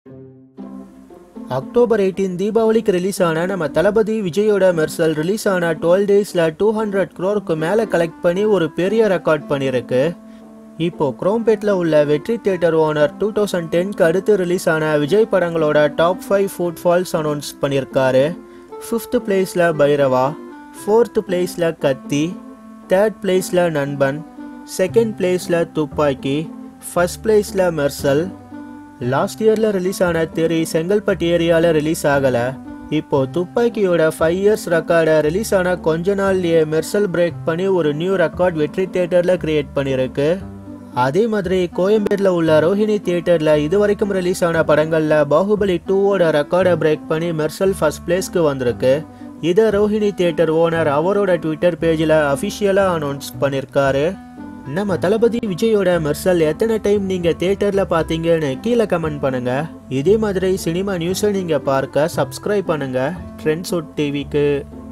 October eighteen தீபாவளிக்கு release ஆன நம்ம தளபதி விஜயோட மெர்சல் ரிலீஸ் ஆன டுவெல் டேஸில் டூ ஹண்ட்ரட் க்ரோருக்கு மேலே கலெக்ட் பண்ணி ஒரு பெரிய ரெக்கார்ட் பண்ணியிருக்கு இப்போ குரோம்பேட்டில் உள்ள Vetri theatre owner two thousand டென்க்கு அடுத்து ரிலீஸ் ஆன விஜய் படங்களோட டாப் ஃபைவ் ஃபுட்ஃபால்ஸ் அனௌன்ஸ் பண்ணியிருக்காரு ஃபிஃப்த் பிளேஸில் பைரவா ஃபோர்த் பிளேஸில் கத்தி தேர்ட் பிளேஸில் நண்பன் செகண்ட் பிளேஸில் துப்பாக்கி ஃபர்ஸ்ட் பிளேஸில் மெர்சல் லாஸ்ட் இயர்ல ரிலீஸ் ஆன தெரி செங்கல்பட்டு ஏரியால ரிலீஸ் ஆகல இப்போ துப்பாக்கியோட ஃபைவ் இயர்ஸ் ரெக்கார்டை ரிலீஸ் ஆன கொஞ்ச நாள்லயே மெர்சல் பிரேக் பண்ணி ஒரு நியூ ரெக்கார்ட் வெற்றி தியேட்டர்ல கிரியேட் பண்ணியிருக்கு அதே மாதிரி கோயம்பேடுல உள்ள ரோஹிணி தியேட்டர்ல இது வரைக்கும் ரிலீஸ் ஆன படங்கள்ல பாகுபலி டூவோட ரெக்கார்டை பிரேக் பண்ணி மெர்சல் ஃபர்ஸ்ட் பிளேஸ்க்கு வந்திருக்கு இதை ரோஹிணி தியேட்டர் ஓனர் அவரோட ட்விட்டர் பேஜில் அஃபிஷியலாக அனௌன்ஸ் பண்ணியிருக்காரு நம்ம தளபதி விஜயோட மெர்சல் எத்தனை டைம் நீங்க தியேட்டர்ல பாத்தீங்கன்னு கீழே கமெண்ட் பண்ணுங்க இதே மாதிரி சினிமா நியூஸை நீங்க பார்க்க சப்ஸ்கிரைப் பண்ணுங்க ட்ரெண்ட்ஸ் டிவிக்கு